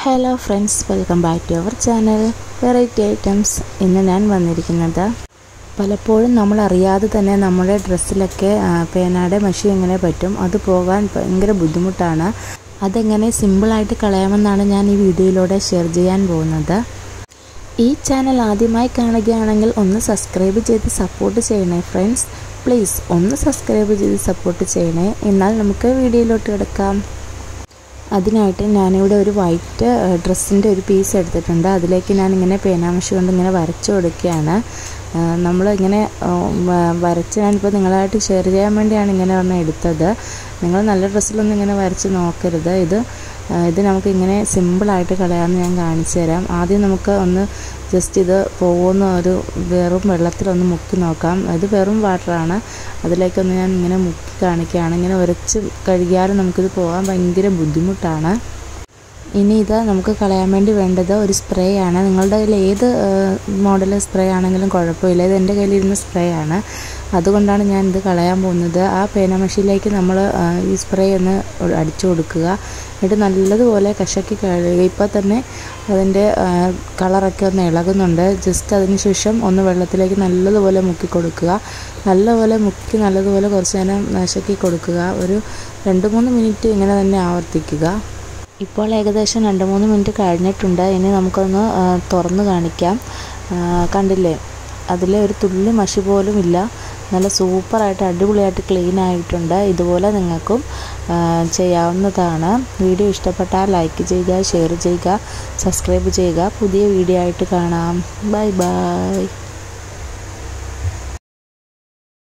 hello friends welcome back to our channel variety items ഇന്ന് ഞാൻ വന്നിരിക്കുന്നത് പലപ്പോഴും നമ്മൾ അറിയാതെ തന്നെ നമ്മുടെ ഡ്രസ്സിലൊക്കെ ആ, പേനയുടെ മഷി എങ്ങനെ പറ്റും അത് പോകാൻ ഭയങ്കര ബുദ്ധിമുട്ടാണ് അതെങ്ങനെ സിമ്പിളായിട്ട് കളയാമെന്നാണ് ഞാൻ ഈ വീഡിയോയിലൂടെ ഷെയർ ചെയ്യാൻ പോകുന്നത് ഈ ചാനൽ ആദ്യമായി കാണുകയാണെങ്കിൽ ഒന്ന് സബ്സ്ക്രൈബ് ചെയ്ത് സപ്പോർട്ട് ചെയ്യണേ ഫ്രണ്ട്സ് പ്ലീസ് ഒന്ന് സബ്സ്ക്രൈബ് ചെയ്ത് സപ്പോർട്ട് ചെയ്യണേ എന്നാൽ നമുക്ക് വീഡിയോയിലോട്ട് കിടക്കാം അതിനായിട്ട് ഞാനിവിടെ ഒരു വൈറ്റ് ഡ്രസ്സിൻ്റെ ഒരു പീസ് എടുത്തിട്ടുണ്ട് അതിലേക്ക് ഞാനിങ്ങനെ പേനാമശി കൊണ്ട് ഇങ്ങനെ വരച്ചു കൊടുക്കുകയാണ് നമ്മൾ ഇങ്ങനെ വരച്ച് ഞാനിപ്പോൾ നിങ്ങളായിട്ട് ഷെയർ ചെയ്യാൻ വേണ്ടിയാണ് ഇങ്ങനെ ഒന്ന് എടുത്തത് നിങ്ങൾ നല്ല ഡ്രസ്സിലൊന്നും ഇങ്ങനെ വരച്ച് നോക്കരുത് ഇത് ആ, ഇത് നമുക്ക് ഇങ്ങനെ സിമ്പിളായിട്ട് കളയാമെന്ന് ഞാൻ കാണിച്ചു തരാം ആദ്യം നമുക്ക് ഒന്ന് ജസ്റ്റ് ഇത് പോകുന്ന ഒരു വെറും വെള്ളത്തിലൊന്ന് മുക്കി നോക്കാം ഇത് വെറും വാട്ടറാണ് അതിലേക്കൊന്ന് ഞാൻ ഇങ്ങനെ മുക്കി കാണിക്കുകയാണ് ഇങ്ങനെ ഉരച്ച് കഴുകിയാലും നമുക്കിത് പോകാൻ ഭയങ്കര ബുദ്ധിമുട്ടാണ് ഇനി ഇത് നമുക്ക് കളയാൻ വേണ്ടി വേണ്ടത് ഒരു സ്പ്രേ ആണ് നിങ്ങളുടെ കയ്യിൽ ഏത് മോഡൽ സ്പ്രേ ആണെങ്കിലും കുഴപ്പമില്ല ഇത് എൻ്റെ കയ്യിലിരുന്ന സ്പ്രേ ആണ് അതുകൊണ്ടാണ് ഞാൻ ഇത് കളയാൻ പോകുന്നത് ആ പേനമഷിയിലേക്ക് നമ്മൾ ആ, ഈ സ്പ്രേ ഒന്ന് അടിച്ചു കൊടുക്കുക എന്നിട്ട് നല്ലതുപോലെ കശക്കി കഴുകുക ഇപ്പോൾ തന്നെ അതിൻ്റെ ആ, കളറൊക്കെ ഒന്ന് ഇളകുന്നുണ്ട് ജസ്റ്റ് അതിന് ശേഷം ഒന്ന് വെള്ളത്തിലേക്ക് നല്ലതുപോലെ മുക്കി കൊടുക്കുക നല്ലപോലെ മുക്കി നല്ലതുപോലെ കുറച്ച് നേരം നശക്കി കൊടുക്കുക ഒരു രണ്ട് മൂന്ന് മിനിറ്റ് ഇങ്ങനെ തന്നെ ആവർത്തിക്കുക ഇപ്പോൾ ഏകദേശം രണ്ട് മൂന്ന് മിനിറ്റ് കഴിഞ്ഞിട്ടുണ്ട് ഇനി നമുക്കൊന്ന് ആ, തുറന്ന് കാണിക്കാം ആ, കണ്ടില്ലേ അതിൽ ഒരു തുള്ളി മഷി പോലും ഇല്ല നല്ല സൂപ്പറായിട്ട് അടിപൊളിയായിട്ട് ക്ലീൻ ആയിട്ടുണ്ട് ഇതുപോലെ നിങ്ങൾക്കും ആ, ചെയ്യാവുന്നതാണ് വീഡിയോ ഇഷ്ടപ്പെട്ടാൽ ലൈക്ക് ചെയ്യുക ഷെയർ ചെയ്യുക സബ്സ്ക്രൈബ് ചെയ്യുക പുതിയ വീഡിയോ ആയിട്ട് കാണാം ബൈ ബൈ